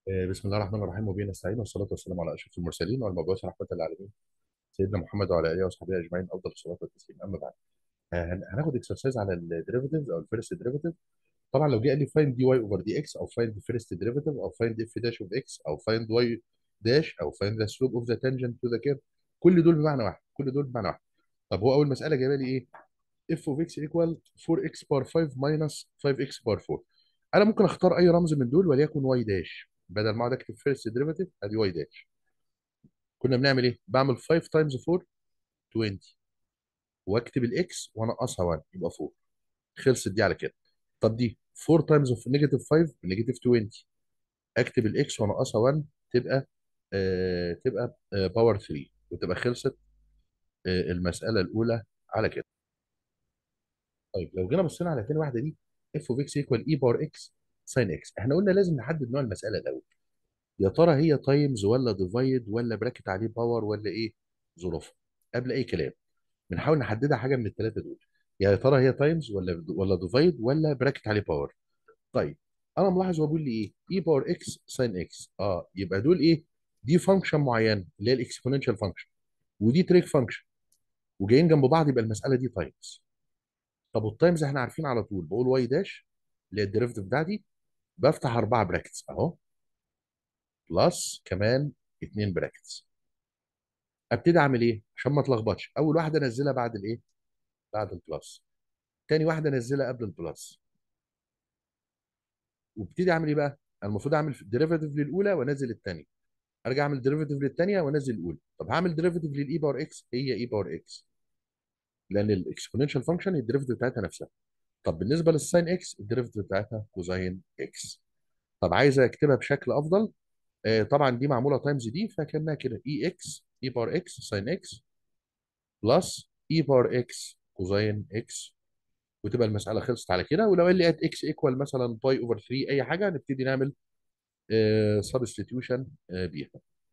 آه، بسم الله الرحمن الرحيم وبه نستعين والصلاة والسلام على أشرف المرسلين والمبعوث رحمة للعالمين سيدنا محمد وعلى آله وصحبه أجمعين أفضل الصلاة والتسليم أما بعد آه، هن- هناخد اكسرسايز على الديريفيتيفز أو الفيرست ديريفيتيف طبعا لو جه قال لي فايند دي واي اوفر دي اكس أو فايند فيرست ديريفيتيف أو فايند اف داش اوف اكس أو فايند واي داش أو فايند ذا سلوب اوف ذا تانجنت تو ذا كيرف كل دول بمعنى واحد كل دول بمعنى واحد طب هو أول مسألة جايبه لي إيه؟ اف اوف اكس ايكوال 4 اكس بار 5 ماينس 5 اكس بار 4 انا ممكن اختار اي رمز من دول وليكن واي داش بدل ما اقعد اكتب فيرست ديريفيتيف ادي واي داش كنا بنعمل ايه بعمل 5 تايمز 4 20 واكتب الاكس وانقصها 1 يبقى 4 خلصت دي على كده طب دي 4 تايمز اوف نيجاتيف 5 نيجاتيف 20 اكتب الاكس وانقصها 1 تبقى آه تبقى آه باور 3 وتبقى خلصت آه المساله الاولى على كده طيب لو جينا بصينا على تاني واحده دي اف اوف اكس ايكوال اي باور اكس ساين اكس احنا قلنا لازم نحدد نوع المساله الاول يا ترى هي تايمز ولا ديفايد ولا براكت عليه باور ولا ايه ظروفها قبل اي كلام بنحاول نحددها حاجه من الثلاثه دول يا ترى هي تايمز ولا ولا ديفايد ولا براكت عليه باور طيب انا ملاحظ هو بيقول لي ايه اي باور اكس ساين اكس اه يبقى دول ايه دي فانكشن معينه اللي هي الاكسبوننشال فانكشن ودي تريك فانكشن وجايين جنب بعض يبقى المساله دي تايمز طب والتايمز احنا عارفين على طول بقول واي داش اللي هي الديريفيتيف بتاعتي بفتح اربعه براكتس اهو بلس كمان اتنين براكتس ابتدي اعمل ايه عشان ما اتلخبطش اول واحده انزلها بعد الايه بعد البلس تاني واحده انزلها قبل البلس وابتدي اعمل ايه بقى أنا المفروض اعمل ديريفيتيف للاولى وانزل الثانيه ارجع اعمل ديريفيتيف للثانيه وانزل الاولى طب هعمل ديريفيتيف للاي باور اكس هي اي باور اكس لان الاكسبوننشال فانكشن الديريفيتيف بتاعتها نفسها طب بالنسبه للساين اكس الديريفيتيف بتاعتها كوزاين اكس طب عايز اكتبها بشكل افضل آه طبعا دي معموله تايمز دي فكانها كده اي اكس اي باور اكس ساين اكس بلس اي باور اكس كوزاين اكس وتبقى المساله خلصت على كده ولو قال لي ات اكس ايكوال مثلا باي اوفر 3 اي حاجه نبتدي نعمل سبستيتيوشن بيها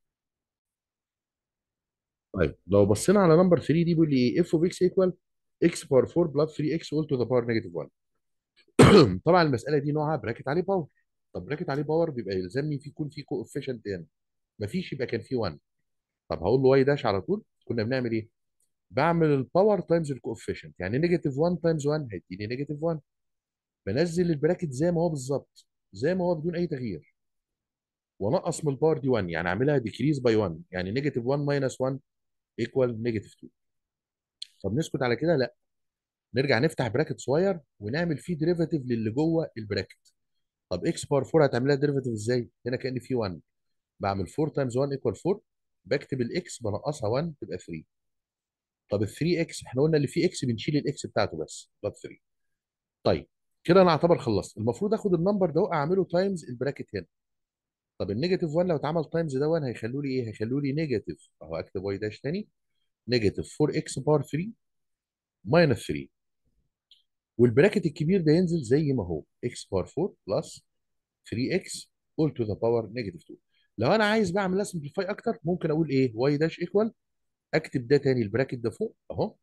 طيب لو بصينا على نمبر 3 دي بيقول لي ايه اف اوف اكس ايكوال اكس باور 4 بلس 3 اكس اول تو ذا باور نيجاتيف 1 طبعا المساله دي نوعها براكت عليه باور طب براكت عليه باور بيبقى يلزمني في يكون في كوفيشنت هنا مفيش يبقى كان في 1 طب هقول له واي داش على طول كنا بنعمل ايه بعمل الباور تايمز الكوفيشنت يعني نيجاتيف 1 تايمز 1 هيديني نيجاتيف 1 بنزل البراكت زي ما هو بالظبط زي ما هو بدون اي تغيير ونقص من الباور دي 1 يعني اعملها ديكريز باي 1 يعني نيجاتيف 1 ماينس 1 ايكوال نيجاتيف 2 طب نسكت على كده لا نرجع نفتح براكت صغير ونعمل فيه ديريفاتيف للي جوه البراكت طب اكس بار 4 هتعملها ديريفاتيف ازاي هنا كان في 1 بعمل 4 تايمز 1 ايكوال 4 بكتب الاكس بنقصها 1 تبقى 3 طب ال 3 اكس احنا قلنا اللي فيه اكس بنشيل الاكس بتاعته بس بلس 3 طيب كده انا اعتبر خلصت المفروض اخد النمبر ده اعمله تايمز البراكت هنا طب النيجاتيف 1 لو اتعمل تايمز ده 1 هيخلوا لي ايه هيخلوا لي نيجاتيف اهو اكتب واي داش تاني نيجاتيف 4 اكس بار 3 ماينس 3 والبراكت الكبير ده ينزل زي ما هو اكس بار 4 بلس 3 اكس اول تو ذا باور نيجاتيف 2 لو انا عايز بعمل سمبليفاي اكتر ممكن اقول ايه واي داش ايكوال اكتب ده تاني البراكت ده فوق اهو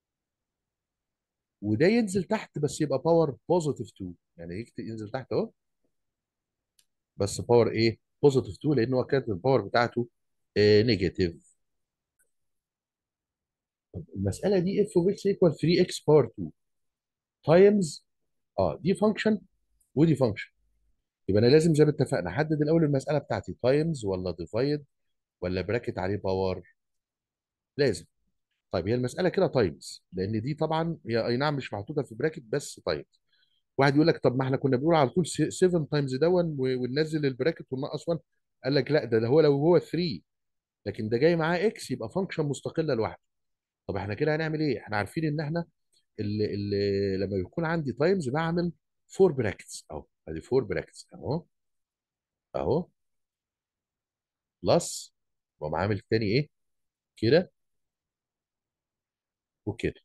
وده ينزل تحت بس يبقى باور بوزيتيف 2 يعني يكتب ينزل تحت اهو بس باور ايه بوزيتيف 2 لان هو كانت الباور بتاعته نيجاتيف المساله دي اف اوف اكس ايكوال 3 اكس باور 2 تايمز اه دي فانكشن ودي فانكشن يبقى انا لازم زي ما اتفقنا احدد الاول المساله بتاعتي تايمز ولا ديفايد ولا براكت عليه باور لازم طيب هي المساله كده تايمز لان دي طبعا هي اي نعم مش محطوطه في براكت بس تايمز واحد يقول لك طب ما احنا كنا بنقول على طول 7 تايمز دون و- وننزل البراكت وننقص 1 قال لك لا ده, ده هو لو هو 3 لكن ده جاي معاه اكس يبقى فانكشن مستقله لوحده طب احنا كده هنعمل ايه احنا عارفين ان احنا اللي اللي لما بيكون عندي تايمز بعمل 4 براكتس اهو ادي 4 براكتس اهو اهو بلس واقوم عامل تاني ايه كده وكده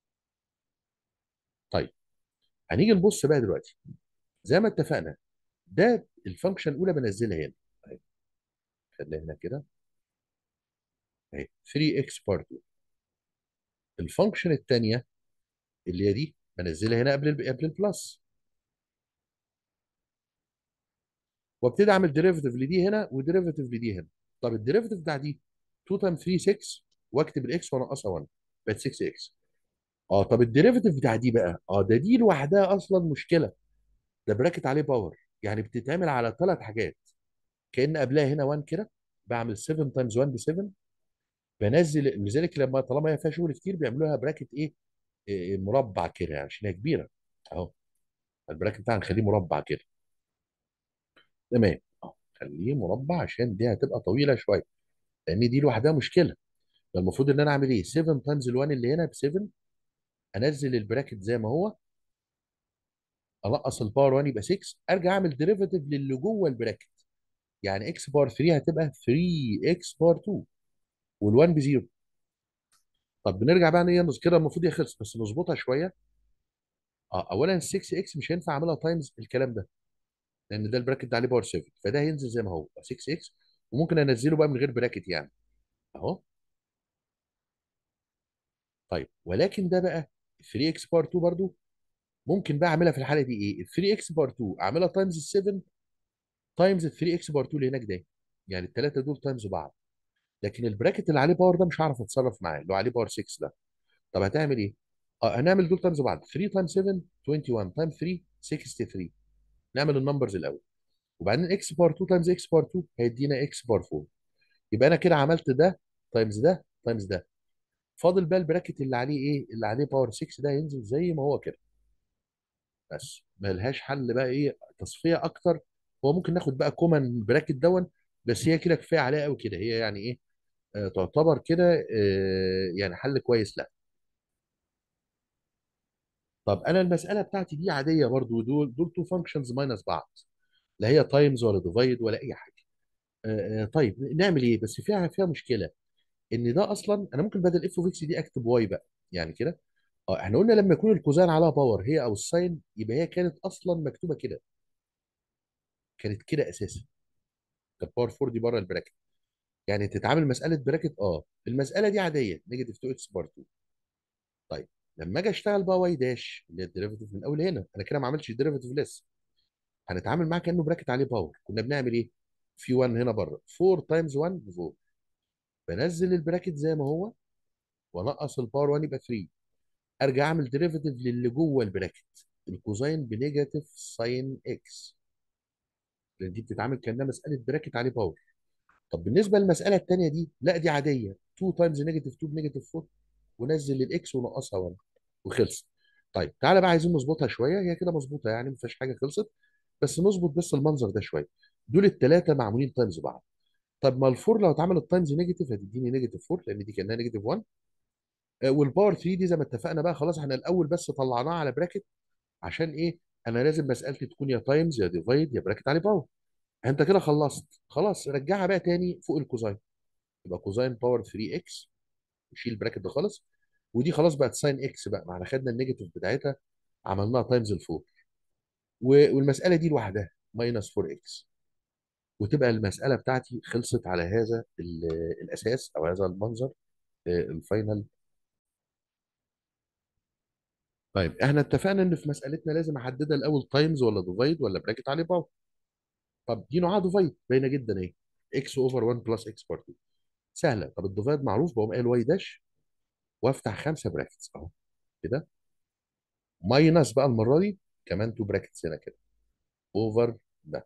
طيب هنيجي نبص بقى دلوقتي زي ما اتفقنا ده الفانكشن الاولى بنزلها هنا اهي خليها هنا كده اهي 3 اكس بار 2 الفانكشن الثانيه اللي هي دي بنزلها هنا قبل ال قبل البلس وابتدي اعمل ديريفيتيف لدي هنا وديريفيتيف لدي هنا طب الديريفيتيف بتاع دي 2 تايم 3 6 واكتب الاكس وانقصها 1 بقت 6 اكس اه طب الديريفيتيف بتاع دي بقى اه ده دي لوحدها اصلا مشكله ده براكت عليه باور يعني بتتعمل على ثلاث حاجات كان قبلها هنا 1 كده بعمل 7 تايمز 1 ب 7 بنزل لذلك لما طالما هي فيها شغل كتير بيعملوها براكت ايه إيه، مربع كده يعني عشان هي كبيره اهو البراكت بتاعنا نخليه مربع كده تمام اه خليه مربع عشان دي هتبقى طويله شويه لان دي لوحدها مشكله ده المفروض ان انا اعمل ايه 7 تايمز ال1 اللي هنا ب 7 انزل البراكت زي ما هو انقص الباور 1 يبقى 6 ارجع اعمل ديريفيتيف للي جوه البراكت يعني اكس بار 3 هتبقى 3 اكس بار 2 وال1 بزيرو طب بنرجع بقى هي كده المفروض هي خلص بس نظبطها شويه اه اولا 6 اكس مش هينفع اعملها تايمز الكلام ده لان ده البراكت ده عليه باور 7 فده هينزل زي ما هو 6 اكس وممكن انزله بقى من غير براكت يعني اهو طيب ولكن ده بقى 3 اكس بار 2 برضو ممكن بقى اعملها في الحاله دي ايه 3 اكس بار 2 اعملها تايمز ال 7 تايمز ال 3 اكس بار 2 اللي هناك ده يعني الثلاثه دول تايمز بعض لكن البراكت اللي عليه باور ده مش هعرف اتصرف معاه اللي هو عليه باور 6 ده طب هتعمل ايه اه هنعمل دول تايمز بعض 3 تايمز 7 21 تايمز 3 63 نعمل النمبرز الاول وبعدين اكس بار 2 تايمز اكس بار 2 هيدينا اكس بار 4 يبقى انا كده عملت ده تايمز ده تايمز ده فاضل بقى البراكت اللي عليه ايه اللي عليه باور 6 ده ينزل زي ما هو كده بس ملهاش حل بقى ايه تصفيه اكتر هو ممكن ناخد بقى كومن براكت دون بس هي كده كفايه عليها قوي كده هي يعني ايه آه تعتبر كده آه يعني حل كويس لا طب انا المساله بتاعتي دي عاديه برضو دول دول تو فانكشنز ماينس بعض لا هي تايمز ولا ديفايد ولا اي حاجه آه آه طيب نعمل ايه بس فيها فيها مشكله ان ده اصلا انا ممكن بدل اف اوف اكس دي اكتب واي بقى يعني كده اه احنا قلنا لما يكون الكوزين عليها باور هي او الساين يبقى هي كانت اصلا مكتوبه كده كانت كده اساسا كانت باور 4 دي بره البراكت يعني تتعامل مساله براكت اه المساله دي عاديه نيجاتيف 2 اكس بار 2 طيب لما اجي اشتغل بقى واي داش اللي هي الديريفيتيف من اول هنا انا كده ما عملتش ديريفيتيف لسه هنتعامل معاه كانه براكت عليه باور كنا بنعمل ايه في 1 هنا بره 4 تايمز 1 ب 4 بنزل البراكت زي ما هو وانقص الباور 1 يبقى 3 ارجع اعمل ديريفيتيف للي جوه البراكت الكوزين بنيجاتيف ساين اكس لان دي بتتعامل كانها مساله براكت عليه باور طب بالنسبه للمساله الثانيه دي لا دي عاديه 2 تايمز نيجاتيف 2 بنيجاتيف 4 ونزل الاكس ونقصها 1 وخلصت طيب تعالى بقى عايزين نظبطها شويه هي كده مظبوطه يعني ما فيهاش حاجه خلصت بس نظبط بس المنظر ده شويه دول الثلاثه معمولين تايمز بعض طب ما الفور لو اتعملت تايمز نيجاتيف هتديني نيجاتيف 4 لان دي كانها نيجاتيف 1 آه، والباور 3 دي زي ما اتفقنا بقى خلاص احنا الاول بس طلعناها على براكت عشان ايه انا لازم مسالتي تكون يا تايمز يا ديفايد يا براكت عليه باور انت كده خلصت خلاص رجعها بقى تاني فوق الكوزاين يبقى كوزاين باور 3 اكس وشيل البراكت ده خالص ودي خلاص بقت ساين اكس بقى ما احنا خدنا النيجاتيف بتاعتها عملناها تايمز الفور والمساله دي لوحدها ماينس 4 اكس وتبقى المساله بتاعتي خلصت على هذا ال- الاساس او هذا المنظر آه، الفاينل طيب احنا اتفقنا ان في مسألتنا لازم احددها الاول تايمز ولا ديفايد ولا براكت عليه باور طب دي نوعها ديفايد باينه جدا اهي اكس اوفر 1 بلس اكس بار 2 سهله طب الديفايد معروف بقوم قايل واي داش وافتح خمسه براكتس اهو كده ماينس بقى المره دي كمان تو براكتس هنا كده اوفر ده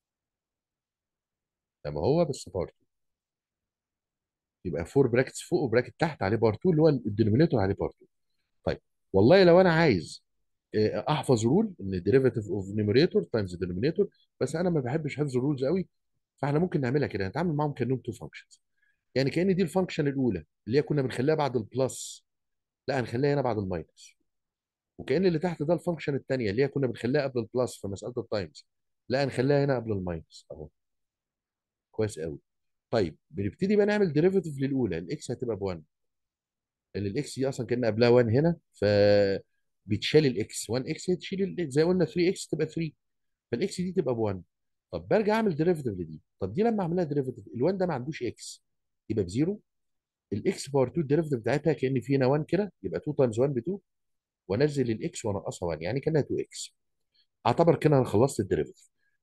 ده ما هو بس بار 2 يبقى 4 براكتس فوق وبراكت تحت عليه بار 2 اللي هو الدينومينيتور عليه بار 2 طيب والله لو انا عايز آه، احفظ رول ان ديريفيتيف اوف نيميريتور تايمز دينومينيتور بس انا ما بحبش حفظ الرولز قوي فاحنا ممكن نعملها كده نتعامل معاهم كانهم تو فانكشنز يعني كان دي الفانكشن الاولى اللي هي كنا بنخليها بعد البلس لا هنخليها هنا بعد الماينس وكان اللي تحت ده الفانكشن الثانيه اللي هي كنا بنخليها قبل البلس في مساله التايمز لا هنخليها هنا قبل الماينس اهو كويس قوي طيب بنبتدي بقى نعمل ديريفيتيف للاولى الاكس هتبقى ب 1 لان الاكس دي اصلا كان قبلها 1 هنا ف بيتشال الاكس 1 اكس تشيل ال- زي ما قلنا 3 اكس تبقى 3 فالاكس دي تبقى ب 1 طب برجع اعمل ديريفيتيف لدي طب دي لما اعملها ديريفيتيف ال1 ده ما عندوش اكس يبقى بزيرو الاكس باور 2 الديريفيتيف بتاعتها كان في هنا 1 كده يبقى 2 تايمز 1 ب 2 وانزل الاكس وانقصها 1 يعني كانها 2 اكس اعتبر كده انا خلصت الديريفيتيف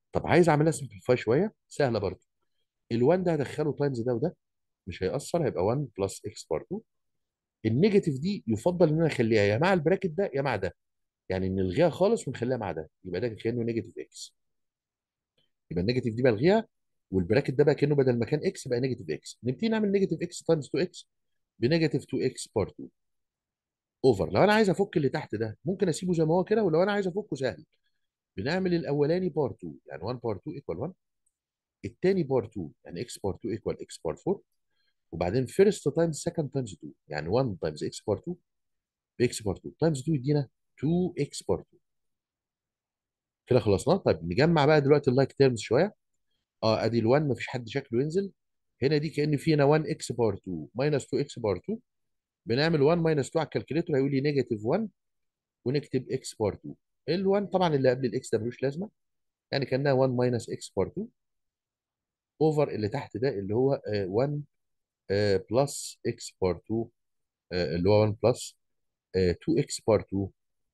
طب عايز اعملها سمبليفاي شويه سهله برضه ال1 ده هدخله تايمز ده وده مش هيأثر هيبقى 1 بلس اكس بار 2 النيجاتيف دي يفضل ان انا اخليها يا مع البراكت ده يا مع ده يعني نلغيها خالص ونخليها مع ده يبقى ده كانه نيجاتيف اكس يبقى النيجاتيف دي بلغيها والبراكت ده بقى كانه بدل ما كان اكس بقى نيجاتيف اكس نبتدي نعمل نيجاتيف اكس تايمز 2 اكس بنيجاتيف 2 اكس بار 2 اوفر لو انا عايز افك اللي تحت ده ممكن اسيبه زي ما هو كده ولو انا عايز افكه سهل بنعمل الاولاني بار 2 يعني 1 بار 2 ايكوال 1 الثاني بار 2 يعني اكس بار 2 ايكوال اكس بار 4 وبعدين فيرست تايمز سكند تايمز 2 يعني 1 تايمز اكس بار 2 باكس بار 2 تايمز 2 يدينا 2 اكس بار 2 كده خلصنا طيب نجمع بقى دلوقتي اللايك تيرمز شويه اه ادي ال1 مفيش حد شكله ينزل هنا دي كان فينا 1 اكس بار 2 ماينس 2 اكس بار 2 بنعمل 1 ماينس 2 على الكالكوليتور هيقول لي نيجاتيف 1 ونكتب اكس بار 2 ال1 طبعا اللي قبل الاكس ده ملوش لازمه يعني كانها 1 ماينس اكس بار 2 اوفر اللي تحت ده اللي هو آه، 1 بلس اكس بار 2 آه، اللي هو 1 بلس 2 اكس بار 2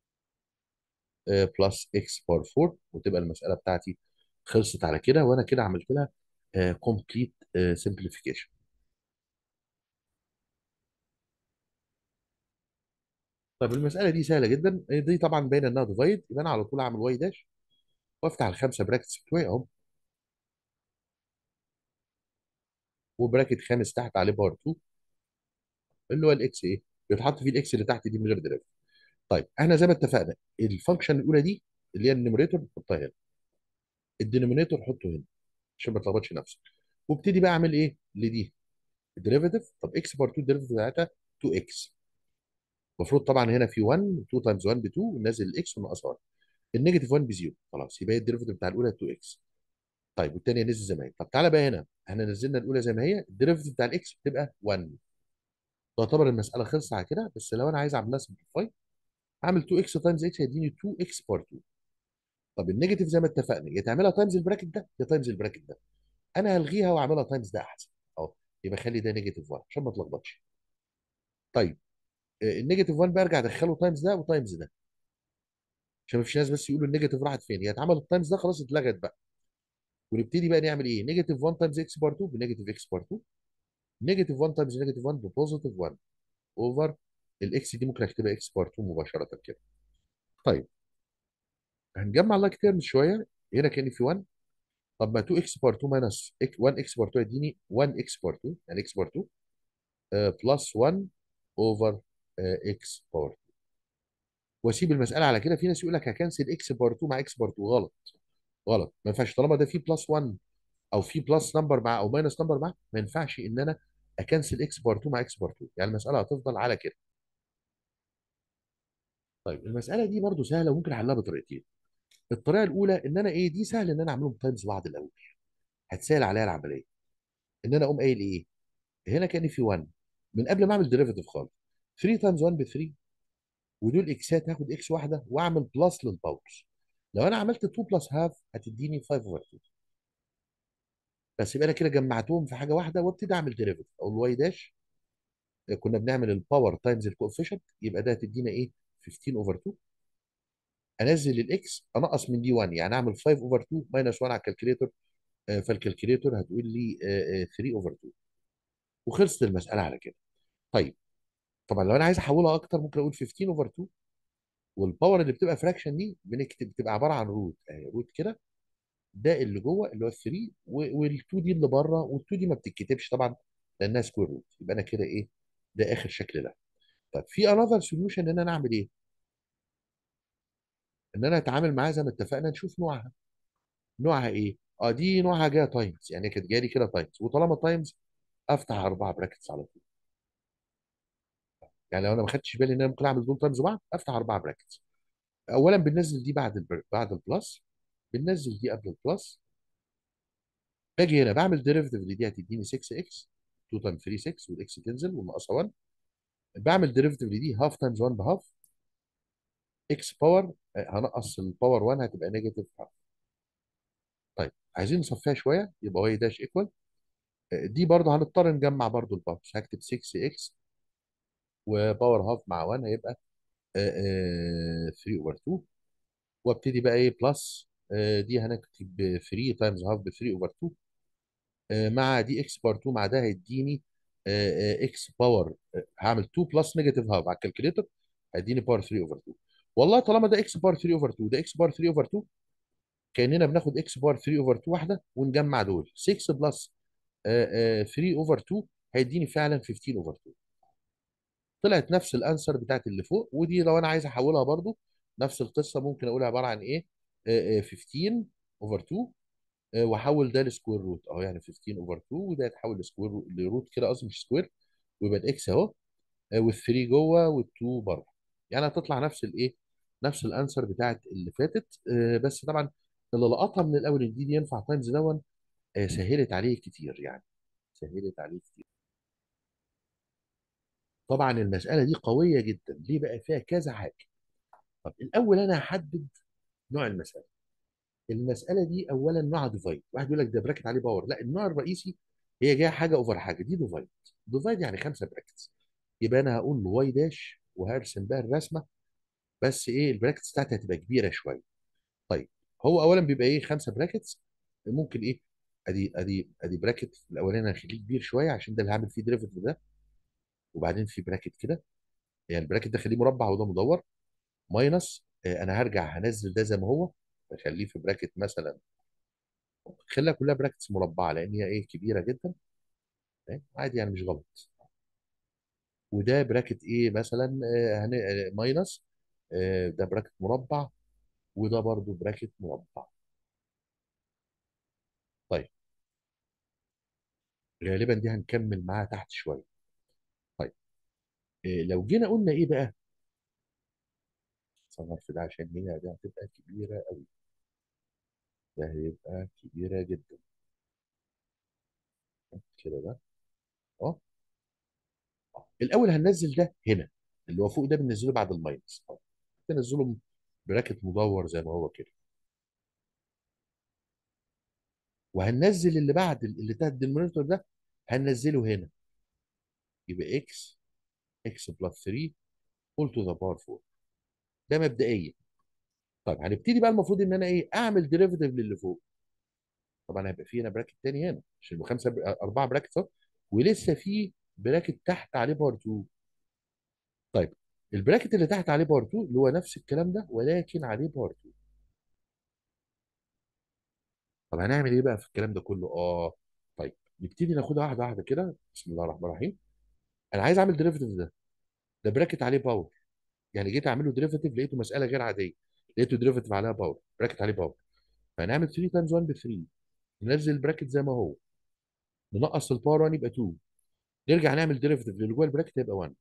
بلس اكس بار 4 وتبقى المساله بتاعتي خلصت على كده وانا كده عملت لها كومبليت سمبليفيكيشن طيب المساله دي سهله جدا دي طبعا باينه انها ديفايد يبقى انا على طول اعمل واي داش وافتح الخمسه براكتس بتوعي اهو وبراكت خامس تحت عليه بار 2 اللي هو الاكس ايه بيتحط فيه الاكس اللي تحت دي من غير دراجه طيب احنا زي ما اتفقنا الفانكشن الاولى دي اللي هي النيميريتور نحطها هنا الدينومينيتور حطه هنا عشان ما تلخبطش نفسك وابتدي بقى اعمل ايه لدي ديريفيتيف طب اكس بار 2 الديريفيتيف بتاعتها 2 اكس المفروض طبعا هنا في 1 2 تايمز 1 ب 2 ونازل الاكس وناقص 1 النيجاتيف 1 بزيرو خلاص يبقى الديريفيتيف بتاع الاولى 2 اكس طيب والثانيه نزل زي ما هي طب تعالى بقى هنا احنا نزلنا الاولى زي ما هي الديريفيتيف بتاع الاكس بتبقى 1 تعتبر المساله خلصت على كده بس لو انا عايز اعملها سمبليفاي اعمل 2 اكس تايمز اكس هيديني 2 اكس بار 2 طب النيجاتيف زي ما اتفقنا يا تعملها تايمز البراكت ده يا تايمز البراكت ده انا هلغيها واعملها تايمز ده احسن اهو يبقى خلي ده نيجاتيف 1 عشان ما تلخبطش طيب آه، النيجاتيف 1 برجع ادخله تايمز ده وتايمز ده عشان ما فيش ناس بس يقولوا النيجاتيف راحت فين هي اتعملت تايمز ده خلاص اتلغت بقى ونبتدي بقى نعمل ايه نيجاتيف 1 تايمز اكس بار 2 بنيجاتيف اكس بار 2 نيجاتيف 1 تايمز نيجاتيف 1 ببوزيتيف 1 اوفر الاكس دي ممكن اكتبها اكس بار 2 مباشره كده طيب هنجمع اللايك تيرمز شويه هنا كان في 1 طب ما 2 اكس بار 2 ماينس 1 اكس بار 2 يديني 1 اكس بار 2 يعني اكس بار 2 بلس 1 اوفر اكس بار 2 واسيب المساله على كده في ناس يقول لك هكنسل اكس بار 2 مع اكس بار 2 غلط غلط ما ينفعش طالما ده فيه بلس 1 او في بلس نمبر مع او ماينس نمبر مع ما ينفعش ان انا اكنسل اكس بار 2 مع اكس بار 2 يعني المساله هتفضل على كده طيب المساله دي برضو سهله وممكن احلها بطريقتين الطريقه الاولى ان انا ايه دي سهل ان انا اعملهم تايمز بعض الاول هتسهل عليا العمليه ان انا اقوم قايل ايه هنا كان في 1 من قبل ما اعمل ديريفيتيف خالص 3 تايمز 1 ب 3 ودول اكسات هاخد اكس واحده واعمل بلس للباورز لو انا عملت 2 بلس هاف هتديني 5 اوفر 2 بس يبقى انا كده جمعتهم في حاجه واحده وابتدي اعمل ديريفيتيف او الواي داش كنا بنعمل الباور تايمز الكوفيشنت يبقى ده هتدينا ايه 15 اوفر 2 انزل الاكس انقص من دي 1 يعني اعمل 5 اوفر 2 ماينس 1 على الكالكوليتور آه، فالكالكوليتور هتقول لي آه، آه، 3 اوفر 2 وخلصت المساله على كده طيب طبعا لو انا عايز احولها اكتر ممكن اقول 15 اوفر 2 والباور اللي بتبقى فراكشن دي بنكتب بتبقى عباره عن روت اهي روت كده ده اللي جوه اللي هو 3 وال2 دي اللي بره وال2 دي ما بتتكتبش طبعا لانها سكوير روت يبقى انا كده ايه ده اخر شكل ده طب في انذر سوليوشن ان انا اعمل ايه ان انا اتعامل معاها زي ما اتفقنا نشوف نوعها نوعها ايه اه دي نوعها جايه تايمز يعني كانت جايه لي كده تايمز وطالما تايمز افتح اربعه براكتس على طول يعني لو انا ما خدتش بالي ان انا ممكن اعمل دول تايمز بعض افتح اربعه براكتس اولا بننزل دي بعد البر... بعد البلس بننزل دي قبل البلس باجي هنا بعمل ديريفيتيف دي هتديني 6 اكس 2 تايم 3 6 والاكس تنزل والناقصه 1 بعمل ديريفيتيف دي هاف تايمز 1 بهاف اكس باور هنقص الباور 1 هتبقى نيجاتيف هاف طيب عايزين نصفيها شويه يبقى واي داش ايكوال دي برضه هنضطر نجمع برضه الباورز هكتب 6 اكس وباور هاف مع 1 هيبقى 3 اوفر 2 وابتدي بقى ايه بلس آه، دي هنكتب 3 تايمز هاف ب 3 اوفر 2 آه، مع دي اكس باور 2 مع ده هيديني اكس باور هعمل 2 بلس نيجاتيف هاف على الكالكوليتر هيديني باور 3 اوفر 2 والله طالما ده اكس باور 3 اوفر 2 ده اكس باور 3 اوفر 2 كاننا بناخد اكس باور 3 اوفر 2 واحده ونجمع دول 6 بلس 3 اوفر 2 هيديني فعلا 15 اوفر 2 طلعت نفس الانسر بتاعت اللي فوق ودي لو انا عايز احولها برضو نفس القصه ممكن اقول عباره عن ايه آه، آه، 15 اوفر 2 آه، واحول ده لسكوير روت اهو يعني 15 اوفر 2 وده يتحول لسكوير لروت كده قصدي مش سكوير ويبقى الاكس اهو وال3 جوه وال2 بره يعني هتطلع نفس الايه نفس الانسر بتاعت اللي فاتت آه، بس طبعا اللي لقطها من الاول ان دي, دي ينفع تايمز دون آه، سهلت عليه كتير يعني سهلت عليه كتير طبعا المساله دي قويه جدا ليه بقى فيها كذا حاجه طب الاول انا هحدد نوع المساله المساله دي اولا نوعها ديفايد واحد يقول لك ده براكت عليه باور لا النوع الرئيسي هي جايه حاجه اوفر حاجه دي ديفايد ديفايد يعني خمسه براكتس يبقى انا هقول واي داش وهرسم بقى الرسمه بس ايه البراكتس بتاعتي هتبقى كبيره شويه طيب هو اولا بيبقى ايه خمسه براكتس ممكن ايه ادي ادي ادي براكت الاولاني هخليه كبير شويه عشان ده اللي هعمل فيه ديريفيتيف ده وبعدين في براكت كده يعني البراكت ده خليه مربع وده مدور ماينس آه، انا هرجع هنزل ده زي ما هو اخليه في براكت مثلا خليها كلها براكتس مربعه لان هي ايه كبيره جدا آه، عادي يعني مش غلط وده براكت ايه مثلا آه، هن- آه، ماينس آه، ده براكت مربع وده برضو براكت مربع طيب غالبا دي هنكمل معاها تحت شويه طيب آه، لو جينا قلنا ايه بقى صنف ده عشان هي دي هتبقى كبيره قوي ده هيبقى كبيره جدا كده ده اه آه. الاول هننزل ده هنا اللي هو فوق ده بننزله بعد الماينس اه بننزله براكت مدور زي ما هو كده وهننزل اللي بعد اللي تحت الدينومينيتور ده هننزله هنا يبقى اكس اكس بلس 3 قول تو ذا باور 4 ده مبدئيا طيب هنبتدي بقى المفروض ان انا ايه اعمل ديريفيتيف للي فوق طبعا هيبقى في هنا براكت تاني هنا عشان يبقى خمسه اربعه براكت اهو ولسه في براكت تحت عليه باور 2 طيب البراكت اللي تحت عليه باور 2 اللي هو نفس الكلام ده ولكن عليه باور 2 طب هنعمل ايه بقى في الكلام ده كله اه طيب نبتدي ناخدها واحده واحده كده بسم الله الرحمن الرحيم انا عايز اعمل ديريفيتيف ده ده براكت عليه باور يعني جيت اعمل له ديريفيتيف لقيته مساله غير عاديه لقيته ديريفيتيف عليها باور براكت عليه باور فهنعمل 3 تايمز 1 ب 3 ننزل البراكت زي ما هو ننقص الباور 1 يبقى 2 نرجع نعمل ديريفيتيف اللي جوه البراكت يبقى 1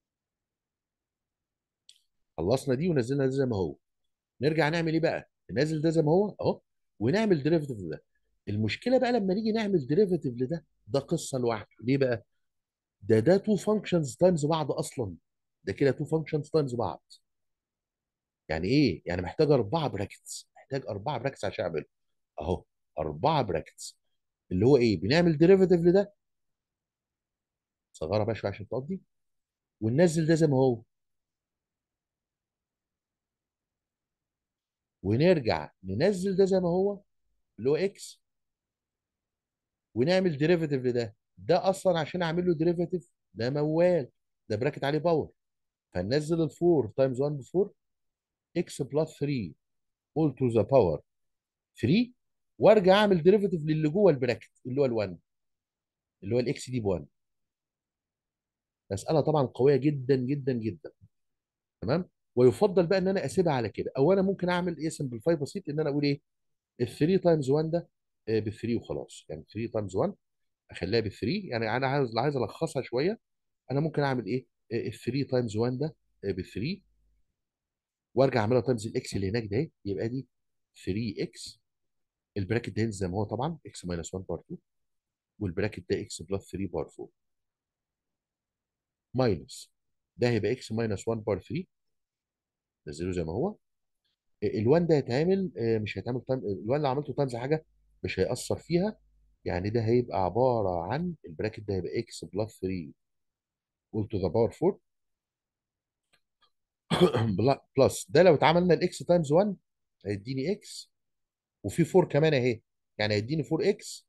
خلصنا دي ونزلنا ده زي ما هو نرجع نعمل ايه بقى ننزل ده زي ما هو اهو ونعمل ديريفيتيف ده المشكله بقى لما نيجي نعمل ديريفيتيف لده ده قصه لوحده ليه بقى ده ده تو فانكشنز تايمز بعض اصلا ده كده تو فانكشنز تايمز بعض يعني ايه يعني محتاج اربعه براكتس محتاج اربعه براكتس عشان اعمله اهو اربعه براكتس اللي هو ايه بنعمل ديريفيتيف لده صغيره بقى شويه عشان تقضي وننزل ده زي ما هو ونرجع ننزل ده زي ما هو اللي هو اكس ونعمل ديريفيتيف لده ده اصلا عشان اعمل له ديريفيتيف ده موال ده براكت عليه باور فننزل ال 4 تايمز 1 ب 4 اكس بلس 3 اول تو ذا باور 3 وارجع اعمل ديريفيتيف للي جوه البراكت اللي هو ال 1 اللي هو الاكس دي ب 1 مساله طبعا قويه جدا جدا جدا تمام ويفضل بقى ان انا اسيبها على كده او انا ممكن اعمل ايه سمبليفاي بسيط ان انا اقول ايه ال 3 تايمز 1 ده ب 3 وخلاص يعني 3 تايمز 1 اخليها ب 3 يعني انا عايز عايز الخصها شويه انا ممكن اعمل ايه ال 3 تايمز 1 ده ب 3 وارجع اعملها تايمز الاكس اللي هناك ده اهي يبقى دي 3 اكس البراكت ده ينزل زي ما هو طبعا اكس ماينس 1 باور 2 والبراكت ده اكس بلس 3 باور 4 ماينس ده هيبقى اكس ماينس 1 باور 3 نزله زي ما هو ال1 ده هيتعمل آه، مش هيتعمل تايم ال1 لو عملته تايمز حاجه مش هيأثر فيها يعني ده هيبقى عباره عن البراكت ده هيبقى اكس بلس 3 قول تو ذا باور 4 بلا- بلس ده لو اتعملنا الاكس تايمز 1 هيديني اكس وفي 4 كمان اهي يعني هيديني 4 اكس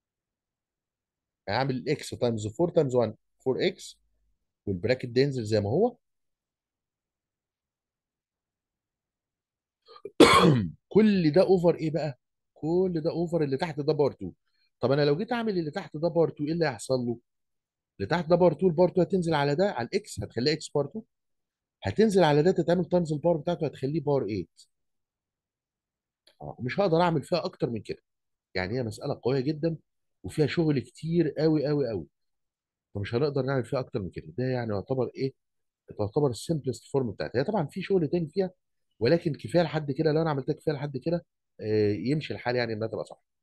هعمل اكس تايمز 4 تايمز 1 4 اكس والبراكت ده ينزل زي ما هو كل ده اوفر ايه بقى كل ده اوفر اللي تحت ده بار 2 طب انا لو جيت اعمل اللي تحت ده بار 2 ايه اللي هيحصل له اللي تحت ده بار 2 البار 2 هتنزل على ده على الاكس هتخليه اكس بار 2 هتنزل على ده تتعمل تايمز الباور بتاعته هتخليه باور 8 اه مش هقدر اعمل فيها اكتر من كده يعني هي مساله قويه جدا وفيها شغل كتير قوي قوي قوي فمش هنقدر نعمل فيها اكتر من كده ده يعني يعتبر ايه تعتبر السمبلست فورم بتاعتها هي طبعا في شغل تاني فيها ولكن كفايه لحد كده لو انا عملتها كفايه لحد كده آه، يمشي الحال يعني انها تبقى صح